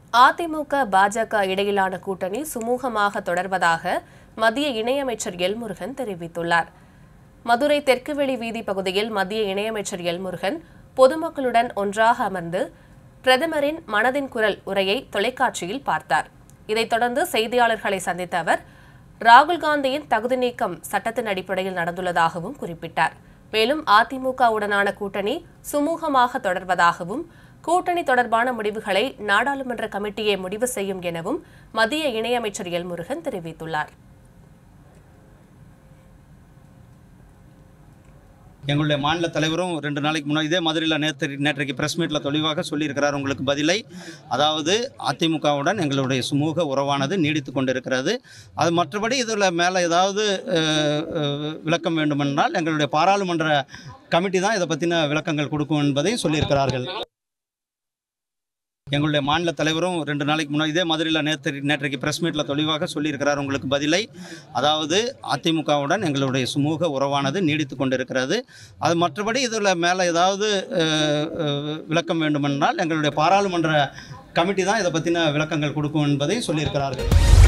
அதிமுக பாஜக இடையிலான கூட்டணி சுமூகமாக தொடர்வதாக மத்திய இணையமைச்சர் எல் முருகன் தெரிவித்துள்ளார் மதுரை தெற்குவெளி வீதி பகுதியில் மத்திய இணையமைச்சர் எல் முருகன் பொதுமக்களுடன் ஒன்றாக அமர்ந்து பிரதமரின் மனதின் குரல் உரையை தொலைக்காட்சியில் பார்த்தார் இதைத் தொடர்ந்து செய்தியாளர்களை சந்தித்த அவர் ராகுல் காந்தியின் தகுதி நீக்கம் சட்டத்தின் அடிப்படையில் நடந்துள்ளதாகவும் குறிப்பிட்டார் மேலும் அதிமுகவுடனான கூட்டணி சுமூகமாக தொடர்வதாகவும் கூட்டணி தொடர்பான முடிவுகளை நாடாளுமன்ற கமிட்டியே முடிவு செய்யும் எனவும் மத்திய இணையமைச்சர் எல் முருகன் தெரிவித்துள்ளார் எங்களுடைய மாநில தலைவரும் ரெண்டு நாளைக்கு முன்னாடி இதே மதுரையில் நேற்று நேற்றைக்கு ப்ரெஸ் மீட்டில் தெளிவாக சொல்லியிருக்கிறார் உங்களுக்கு பதிலை அதாவது அதிமுகவுடன் எங்களுடைய சுமூக உறவானது நீடித்து கொண்டிருக்கிறது அது மற்றபடி இதில் மேலே ஏதாவது அஹ், அஹ், விளக்கம் வேண்டுமென்றால் எங்களுடைய பாராளுமன்ற கமிட்டி தான் இதை பற்றின விளக்கங்கள் கொடுக்கும் என்பதை சொல்லியிருக்கிறார்கள் எங்களுடைய மாநில தலைவரும் ரெண்டு நாளைக்கு முன்னாடி இதே மதுரையில் நேற்று நேற்றைக்கு ப்ரெஸ் மீட்டில் தெளிவாக சொல்லியிருக்கிறார் உங்களுக்கு பதிலை அதாவது அதிமுகவுடன் எங்களுடைய சுமூக உறவானது நீடித்து கொண்டிருக்கிறது அது மற்றபடி இதில் மேலே ஏதாவது அஹ், அஹ், விளக்கம் வேண்டுமென்றால் எங்களுடைய பாராளுமன்ற கமிட்டி தான் இதை பற்றின விளக்கங்கள் கொடுக்கும் என்பதை சொல்லியிருக்கிறார்கள்